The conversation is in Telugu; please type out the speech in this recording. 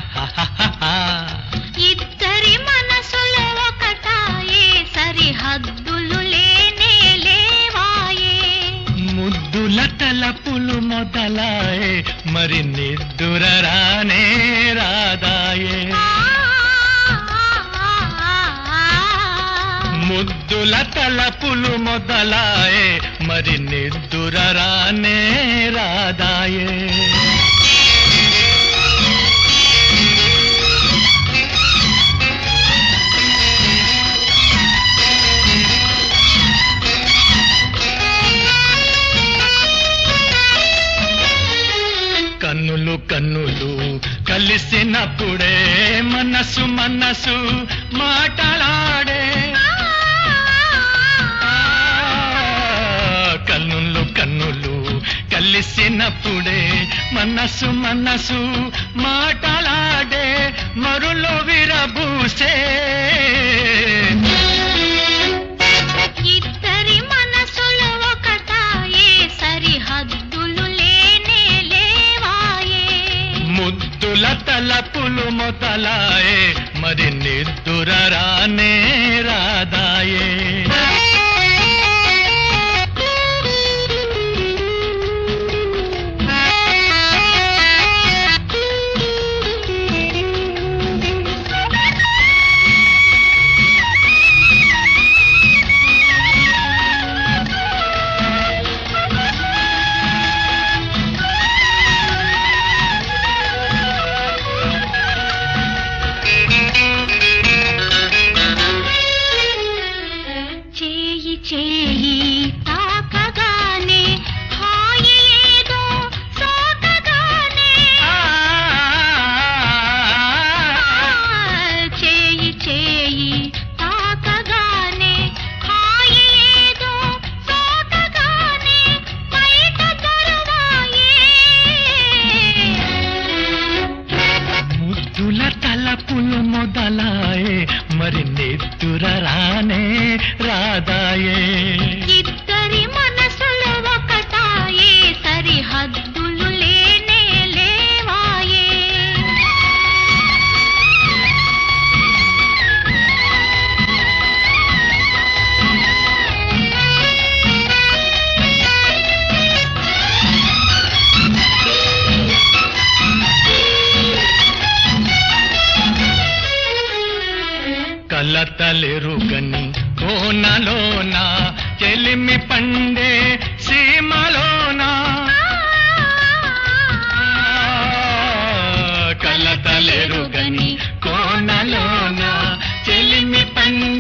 ఇద్దరి మనసులు ఒకటాయే సరిహద్దులు లేనే లేవాయే ముద్దుల తలపులు మొదలాయే మరి నిద్దుర రానే రాదాయే ముద్దుల తలపులు మొదలాయే మరి నిద్దుర రానే రాదాయే కన్నులు కన్నులు కలిసినప్పుడే మనసు మనసు మాటలాడే ఆ, కన్నులు కన్నులు కలిసినప్పుడే మనసు మనసు మాటలాడే మరులో విరబూసే ఇద్దరి మనసులు ఒకటాయే సరిహద్దులు లేనే లేవాయే ముద్దుల తలపులు మొదలాయే మరి నిద్దుర రానే రాదాయే చేయి చేయి తాకగానే హాయి ఏదో సోకగానే ఆ, చేయి చేయి తాకగానే హాయి ఏదో సోకగానే బయట తరువాయే ముద్దుల తలపులు మొదలాయే మరి నిద్దుర రానే రాదాయే ఇద్దరి మనసులు ఒకటాయే సరిహద్దులు లేనే లేవాయే కలతలెరుగని కోనలోన చెలిమి పండే సీమలోన కలతలెరుగని కోనలోన చెలిమి పండే